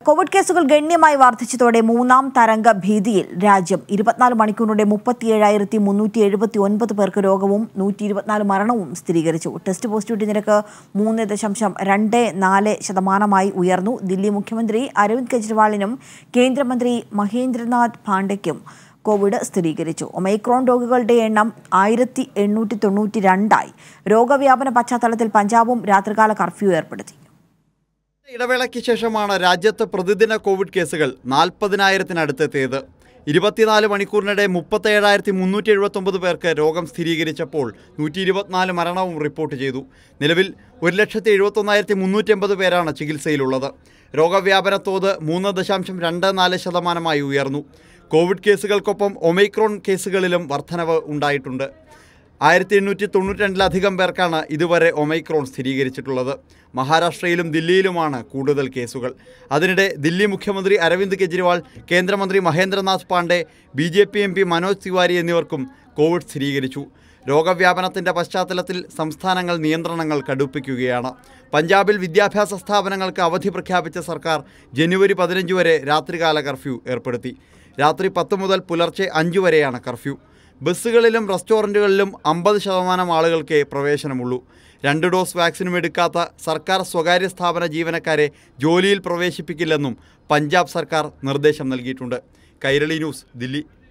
Covid കേസുകൾ ഗണ്യമായി വർദ്ധിച്ചതോടെ മൂന്നാം തരംഗ ഭീതിയിൽ രാജ്യം ഇരുപത്തിനാല് മണിക്കൂറിനുടെ മുപ്പത്തിയേഴായിരത്തി മുന്നൂറ്റി എഴുപത്തി ഒൻപത് പേർക്ക് രോഗവും നൂറ്റി ഇരുപത്തിനാല് മരണവും സ്ഥിരീകരിച്ചു ടെസ്റ്റ് പോസിറ്റിവിറ്റി നിരക്ക് മൂന്ന് ദശാംശം രണ്ട് നാല് ശതമാനമായി ഉയർന്നു ദില്ലി മുഖ്യമന്ത്രി അരവിന്ദ് കെജ്രിവാളിനും കേന്ദ്രമന്ത്രി മഹേന്ദ്രനാഥ് പാണ്ഡെയ്ക്കും കോവിഡ് സ്ഥിരീകരിച്ചു ഒമൈക്രോൺ രോഗികളുടെ എണ്ണം ആയിരത്തി എണ്ണൂറ്റി തൊണ്ണൂറ്റി രണ്ടായി രോഗവ്യാപന പശ്ചാത്തലത്തിൽ പഞ്ചാബും രാത്രികാല കർഫ്യൂ ഏർപ്പെടുത്തി ഇടവേളയ്ക്ക് ശേഷമാണ് രാജ്യത്ത് പ്രതിദിന കോവിഡ് കേസുകൾ നാൽപ്പതിനായിരത്തിനടുത്തെത്തിയത് ഇരുപത്തിനാല് മണിക്കൂറിനിടെ മുപ്പത്തേഴായിരത്തി മുന്നൂറ്റി എഴുപത്തൊമ്പത് പേർക്ക് രോഗം സ്ഥിരീകരിച്ചപ്പോൾ നൂറ്റി ഇരുപത്തിനാല് മരണവും റിപ്പോർട്ട് ചെയ്തു നിലവിൽ ഒരു ലക്ഷത്തി എഴുപത്തൊന്നായിരത്തി മുന്നൂറ്റി എൺപത് പേരാണ് ചികിത്സയിലുള്ളത് രോഗവ്യാപന തോത് മൂന്ന് ദശാംശം രണ്ട് നാല് ശതമാനമായി ഉയർന്നു കോവിഡ് കേസുകൾക്കൊപ്പം ഒമൈക്രോൺ കേസുകളിലും വർധനവ് ഉണ്ടായിട്ടുണ്ട് ആയിരത്തി എണ്ണൂറ്റി തൊണ്ണൂറ്റി രണ്ടിലധികം പേർക്കാണ് ഇതുവരെ ഒമൈക്രോൺ സ്ഥിരീകരിച്ചിട്ടുള്ളത് മഹാരാഷ്ട്രയിലും ദില്ലിയിലുമാണ് കൂടുതൽ കേസുകൾ അതിനിടെ ദില്ലി മുഖ്യമന്ത്രി അരവിന്ദ് കെജ്രിവാൾ കേന്ദ്രമന്ത്രി Mahendranath Pandey B J P M P Manoj Tiwari എന്നിവർക്കും കോവിഡ് സ്ഥിരീകരിച്ചു രോഗവ്യാപനത്തിന്റെ പശ്ചാത്തലത്തിൽ സംസ്ഥാനങ്ങൾ നിയന്ത്രണങ്ങൾ കടുപ്പിക്കുകയാണ് പഞ്ചാബിൽ വിദ്യാഭ്യാസ സ്ഥാപനങ്ങൾക്ക് അവധി പ്രഖ്യാപിച്ച സർക്കാർ ജനുവരി പതിനഞ്ച് വരെ രാത്രികാല കർഫ്യൂ ഏർപ്പെടുത്തി രാത്രി പത്ത് മുതൽ പുലർച്ചെ അഞ്ച് വരെയാണ് കർഫ്യൂ ബസ്സുകളിലും റെസ്റ്റോറൻറ്റുകളിലും അമ്പത് ശതമാനം ആളുകൾക്കേ പ്രവേശനമുള്ളൂ രണ്ട് ഡോസ് വാക്സിനും എടുക്കാത്ത സർക്കാർ സ്വകാര്യ സ്ഥാപന ജീവനക്കാരെ ജോലിയിൽ പ്രവേശിപ്പിക്കില്ലെന്നും പഞ്ചാബ് സർക്കാർ നിർദ്ദേശം നൽകിയിട്ടുണ്ട് കൈരളി ന്യൂസ് ദില്ലി